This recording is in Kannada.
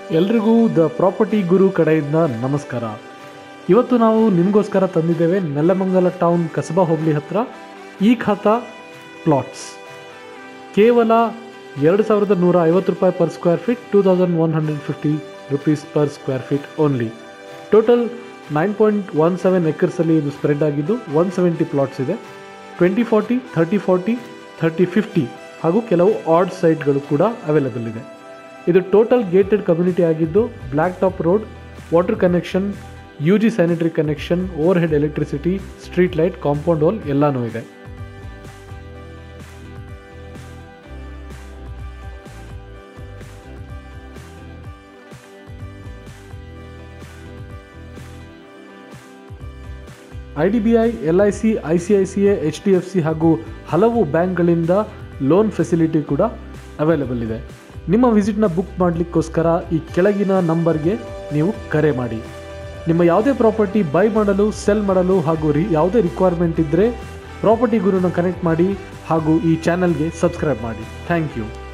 ಎಲ್ರಿಗೂ ದ ಪ್ರಾಪರ್ಟಿ ಗುರು ಕಡೆಯಿಂದ ನಮಸ್ಕಾರ ಇವತ್ತು ನಾವು ನಿಮಗೋಸ್ಕರ ತಂದಿದ್ದೇವೆ ನೆಲಮಂಗಲ ಟೌನ್ ಕಸಬಾ ಹೋಬಳಿ ಹತ್ರ ಈ ಖಾತಾ ಪ್ಲಾಟ್ಸ್ ಕೇವಲ ಎರಡು ಸಾವಿರದ ನೂರ ಐವತ್ತು ರೂಪಾಯಿ per square feet two thousand one hundred fifty rupees per square feet only total nine point one seven ಎಕರ್ಸಲ್ಲಿ ಇದು ಸ್ಪ್ರೆಡ್ ಆಗಿದ್ದು ಒನ್ ಸೆವೆಂಟಿ ಪ್ಲಾಟ್ಸ್ ಇದೆ twenty forty thirty forty thirty fifty ಹಾಗೂ ಕೆಲವು ಆಡ್ ಸೈಟ್ಗಳು ಕೂಡ ಅವೈಲೇಬಲ್ ಇದೆ ಇದು ಟೋಟಲ್ ಗೇಟೆಡ್ ಕಮ್ಯುನಿಟಿ ಆಗಿದ್ದು black top road water connection U G sanitary connection overhead electricity street light compound wall ಎಲ್ಲನೂ ಇದೆ I D B I L I C I C I C A H D F C ಹಾಗೂ ಹಲವು ಬ್ಯಾಂಕ್ಗಳಿಂದ ಲೋನ್ ಫೆಸಿಲಿಟಿ ಕೂಡ ಅವೈಲೇಬಲ್ ಇದೆ ನಿಮ್ಮ ವಿಸಿಟ್ನ ಬುಕ್ ಮಾಡಲಿಕ್ಕೋಸ್ಕರ ಈ ಕೆಳಗಿನ ನಂಬರ್ಗೆ ನೀವು ಕರೆ ಮಾಡಿ ನಿಮ್ಮ ಯಾವುದೇ ಪ್ರಾಪರ್ಟಿ ಬೈ ಮಾಡಲು ಸೆಲ್ ಮಾಡಲು ಹಾಗೂ ರಿ ಯಾವುದೇ ರಿಕ್ವೈರ್ಮೆಂಟ್ ಇದ್ದರೆ ಪ್ರಾಪರ್ಟಿ ಗುರುನ ಕನೆಕ್ಟ್ ಮಾಡಿ ಹಾಗೂ ಈ ಚಾನಲ್ಗೆ ಸಬ್ಸ್ಕ್ರೈಬ್ ಮಾಡಿ ಥ್ಯಾಂಕ್ ಯು